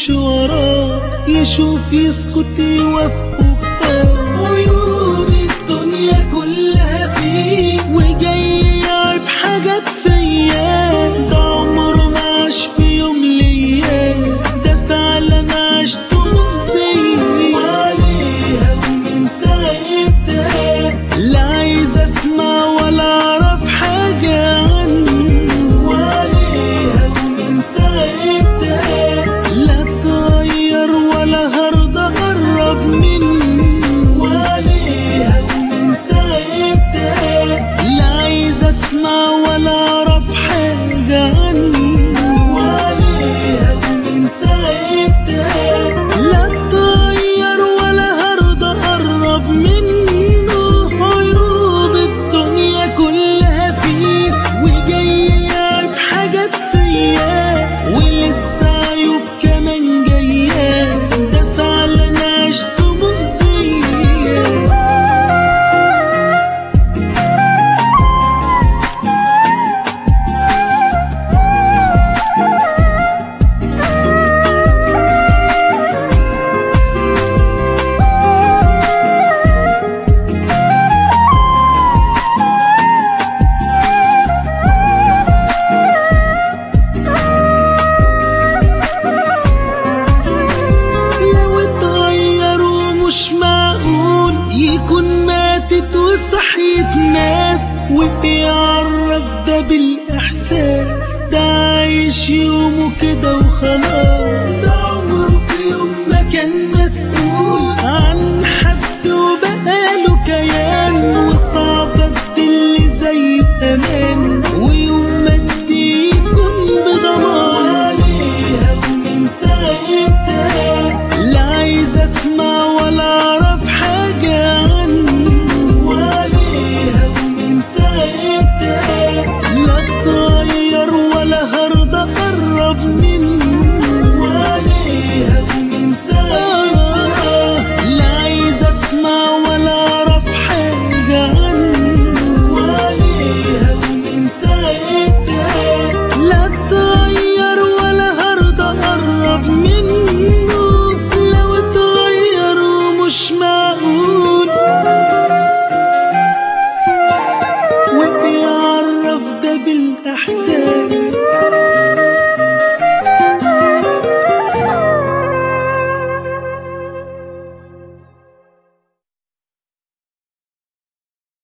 يمشي وراه يشوف يسكت يوافقه عيوب الدنيا كلها فيه وجاي يعيب حاجات فيا ده عمره ما عاش في يوم ليا ده فعلا عشت مؤذية وعليها ومن ساعتها لا عايز اسمع ولا اعرف حاجة عنه وعليها ومن ساعتها لا اتغير ولا هرضى اقرب منه وعليها ومن ساعتها لا عايز اسمع ولا اعرف حاجة عنه وعليها ومن ساعتها لا اتغير ولا هرضى اقرب منه عيوب الدنيا كلها فيه وجاي يعيب حاجات فيا ولسه عيوب كمان جايه ده فعلا عشت مؤذيه لو اتغير ومش معقول يكون ماتت وصحيت ناس وبيعرف ده بالإحساس ده عايش يومه كده وخلاص ده عمره في يوم ما كان مسؤول عن حد وبقاله كيان وصعب اللي زي أمان ويوم ما ادي يكون بضمان عليها ومن ساعتها لا عايز اسمع ولا اعرف حاجة عنه وعليها ومن ساعتها لا اتغير ولا هرضى اقرب منه وعليها ومن ساعتها لا عايز اسمع ولا اعرف حاجة عنه وعليها ومن ساعتها لا اتغير ولا هرضى اقرب منه لو اتغير ومش معقول وبيعرف ده بالاحساس